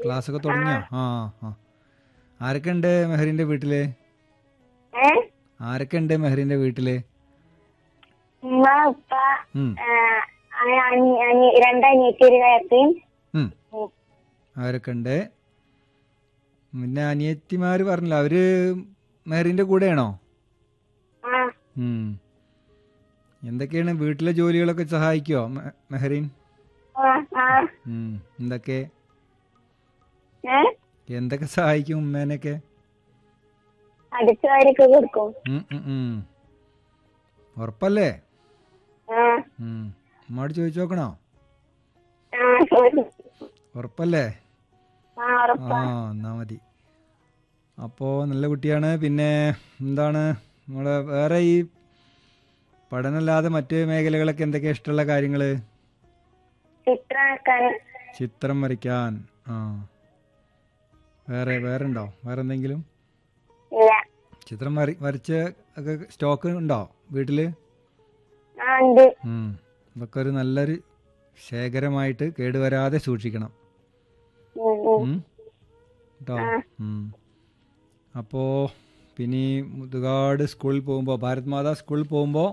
Class ഒക്കെ തുടങ്ങിയോ ആ ആ ആരൊക്കെ ഉണ്ട് മെഹറിന്റെ വീട്ടില് ഏ ആരൊക്കെ ഉണ്ട് മെഹറിന്റെ വീട്ടില് ഉമ്മ ഉപ്പ ഉം, ആ, അനി- അനി- രണ്ടനിയത്തി ഒരു കയപ്പയും ഉം. അവരൊക്കെ ഉണ്ട് പിന്നെ അനിയത്തിമാര് പറഞ്ഞില്ല അവര് മെഹറിന്റെ കൂടെയാണോ ആ ഉം. എന്തൊക്കെയാണ് വീട്ടിലെ ജോലികളൊക്കെ സഹായിക്കോ മെ- മെഹറിൻ ആ ആ ഉം. എന്തൊക്കെ ഏ എന്തൊക്കെ സഹായിക്കും ഉമ്മേനൊക്കെ അടിച്ചു വാരിയൊക്കെ കൊടുക്കും ഉം, ഉം, ഉം. ഉറപ്പല്ലേ ആ ഉം. ഉമ്മയോട് ചോദിച്ചു നോക്കണോ ആ ചോദിക്കും. ഉറപ്പല്ലേ ആ ഉറപ്പാ ആ എന്നാ മതി അപ്പോ നല്ല കുട്ടിയാണ് പിന്നെ എന്താണ് നമ്മളെ വേറെ ഈ പഠനമല്ലാതെ മറ്റ് മേഖലകളൊക്കെ എന്തൊക്കെയാ ഇഷ്ടമുള്ള കാര്യങ്ങള് ചിത്രമാക്കാൻ ചിത്രം വരയ്ക്കാൻ ആ വേറെ വേറെ ഉണ്ടോ വേറെ എന്തെങ്കിലും ഇല്ല ചിത്രം വര വരച്ച് ഒക്കെ സ്റ്റോക്ക് ഉണ്ടോ വീട്ടില് ആ ഉണ്ട് ഉം. ഇതൊക്കെ ഒരു നല്ലൊരു ശേഖരമായിട്ട് കേടുവരാതെ സൂക്ഷിക്കണം ഉം, ഉം. ഉം. കേട്ടോ ഉം. അപ്പോ പിന്നെ ഈ മുതുകാട് സ്കൂളിൽ പോകുമ്പോൾ ഭാരത് മാതാ സ്കൂളിൽ പോകുമ്പോൾ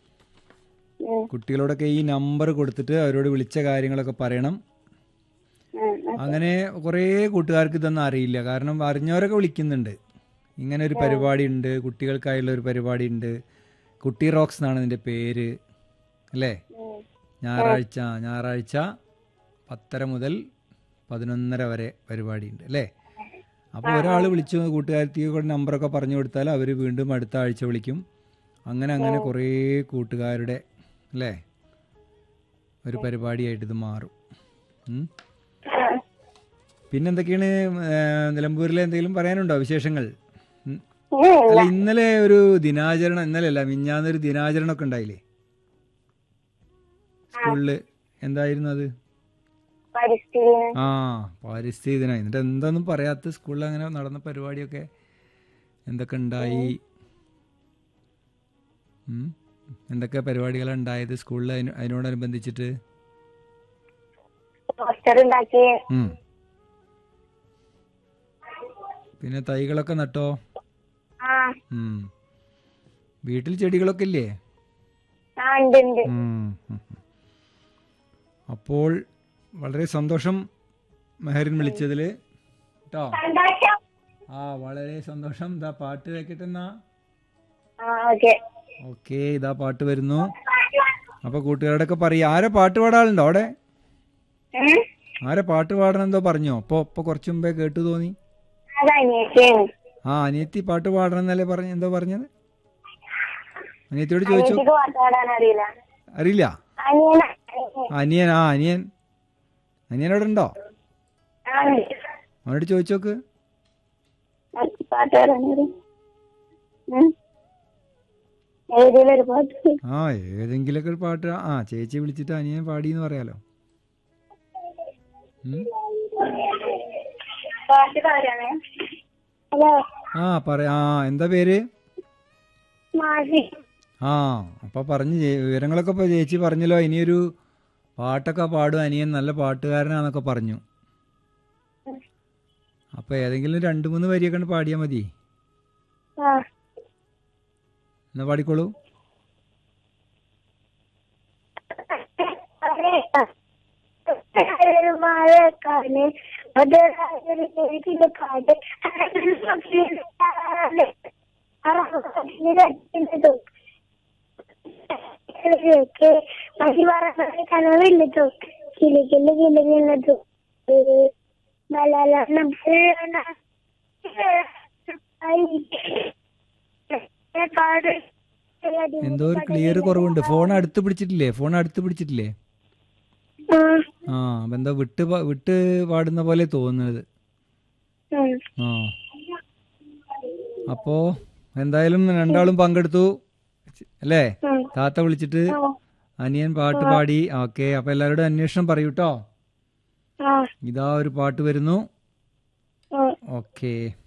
ഉം, കുട്ടികളോടൊക്കെ ഈ നമ്പർ കൊടുത്തിട്ട് അവരോട് വിളിച്ച കാര്യങ്ങളൊക്കെ പറയണം ഉം, ഉം. അങ്ങനെ കുറേ കൂട്ടുകാർക്ക് ഇതൊന്നും അറിയില്ല കാരണം അറിഞ്ഞവരൊക്കെ വിളിക്കുന്നുണ്ട് ഇങ്ങനെ ഒരു പരിപാടി ഉണ്ട് കുട്ടികൾക്കായുള്ള ഒരു പരിപാടി ഉണ്ട് കുട്ടി റോക്സ് എന്നാണ് ഇതിൻ്റെ പേര് അല്ലേ ഉം. ഞായറാഴ്ച ഞായറാഴ്ച പത്തര മുതൽ പതിനൊന്നര വരെ പരിപാടി ഉണ്ട് അല്ലേ അപ്പോൾ ഒരാൾ വിളിച്ചു കൂട്ടുകാരത്തിക്ക് കൂടെ നമ്പറൊക്കെ പറഞ്ഞു കൊടുത്താൽ അവർ വീണ്ടും അടുത്ത ആഴ്ച വിളിക്കും അങ്ങനെ അങ്ങനെ കുറേ കൂട്ടുകാരുടെ അല്ലേ ഒരു പരിപാടിയായിട്ട് ഇത് മാറും ഉം. പിന്നെന്തൊക്കെയാണ് ഏഹ്, നിലമ്പൂരിലെ എന്തെങ്കിലും പറയാനുണ്ടോ വിശേഷങ്ങൾ ഉം. ഉം, അല്ല ഇന്നലെ ഒരു ദിനാചരണം ഇന്നലെ അല്ല മിഞ്ഞാന്നൊരു ദിനാചരണം ഒക്കെ ഉണ്ടായില്ലേ സ്കൂളില് എന്തായിരുന്നു അത് പരിസ്ഥിതി ആ പരിസ്ഥിതി ദിനം എന്നിട്ട് എന്താന്നും പറയാത്ത സ്കൂളിൽ അങ്ങനെ നടന്ന പരിപാടിയൊക്കെ എന്തൊക്കെ ഉണ്ടായി ഉം? എന്തൊക്കെ പരിപാടികളാണ് ഉണ്ടായത് സ്കൂളിൽ അതിന് അതിനോടനുബന്ധിച്ചിട്ട് പോസ്റ്റർ ഉണ്ടാക്കി ഉം. പിന്നെ തൈകളൊക്കെ നട്ടോ ആ ഉം. വീട്ടിൽ ചെടികളൊക്കെ ഇല്ലേ ആ ഉണ്ട് ഉണ്ട് ഉം, ഉം, ഉം. അപ്പോൾ വളരെ സന്തോഷം മെഹറിൻ വിളിച്ചതിൽ കേട്ടോ സന്തോഷം ആ വളരെ സന്തോഷം ഇതാ പാട്ട് വെക്കട്ടെ എന്നാ ആ ഓക്കെ ഓക്കെ ഇതാ പാട്ട് വരുന്നു അപ്പൊ കൂട്ടുകാരോടൊക്കെ പറയും ആരെ പാട്ട് പാടാളുണ്ടോ അവിടെ ഉം. ആരെ പാട്ട് പാടണം എന്തോ പറഞ്ഞോ അപ്പൊ ഇപ്പൊ കുറച്ചു മുമ്പേ കേട്ടു തോന്നി അത് അനിയത്തിയാണ് ആ അനിയത്തി പാട്ട് പാടണം എന്നല്ലേ പറഞ്ഞ എന്തോ പറഞ്ഞത് അനിയത്തിയോട് ചോദിച്ചു അനിയത്തിക്ക് പാട്ട് പാടാൻ അറിയില്ല അറിയില്ല അനിയന അനിയൻ ആ അനിയൻ അനിയൻ അവിടെ ഉണ്ടോ ആ ഉണ്ട്. അവനോട് ചോദിച്ചോക്ക് എനിക്ക് പാട്ട് പാടാൻ അറിയും ഉം. ഏതെങ്കിലും ഒരു പാട്ട് ആ ഏതെങ്കിലുമൊക്കെ ഒരു പാട്ട് ആ ചേച്ചി വിളിച്ചിട്ട് അനിയൻ പാടി എന്ന് പറയാലോ ഉം. പാട്ട് പാടാണ് ഹലോ ആ പറയാ ആ എന്താ പേര് മാസി ആ അപ്പൊ പറഞ്ഞു ചേ- വിവരങ്ങളൊക്കെ ഇപ്പൊ ചേച്ചി പറഞ്ഞല്ലോ ഇനിയൊരു പാട്ടൊക്കെ പാടും അനിയൻ നല്ല പാട്ടുകാരനാന്നൊക്കെ പറഞ്ഞു അപ്പൊ ഏതെങ്കിലും രണ്ട് മൂന്ന് വരിയൊക്കെ ഉണ്ട് പാടിയാ മതി ആ എന്നാ പാടിക്കോളൂ മഴക്കാണ് മധുരായൊരു വീട്ടിലെ കാട് മതി കനവില്ലതോ കിളികില്ല കിളികില്ലതോ മലയാളം പാട് എന്തോ ഒരു ക്ലിയർ കുറവുണ്ട് ഫോൺ അടുത്ത് പിടിച്ചിട്ടില്ലേ ഫോൺ അടുത്ത് പിടിച്ചിട്ടില്ലേ ആ ആ അപ്പൊ എന്താ വിട്ട് പാ- വിട്ട് പാടുന്ന പോലെ തോന്നുന്നത് ഉം. ആ അപ്പോ എന്തായാലും രണ്ടാളും പങ്കെടുത്തു അല്ലേ ഉം. താത്ത വിളിച്ചിട്ട് ആ. അനിയൻ പാട്ട് പാടി ഓക്കെ അപ്പൊ എല്ലാവരോടും അന്വേഷണം പറയൂ കേട്ടോ ആ ഇതാ ഒരു പാട്ട് വരുന്നു ആ ഓക്കെ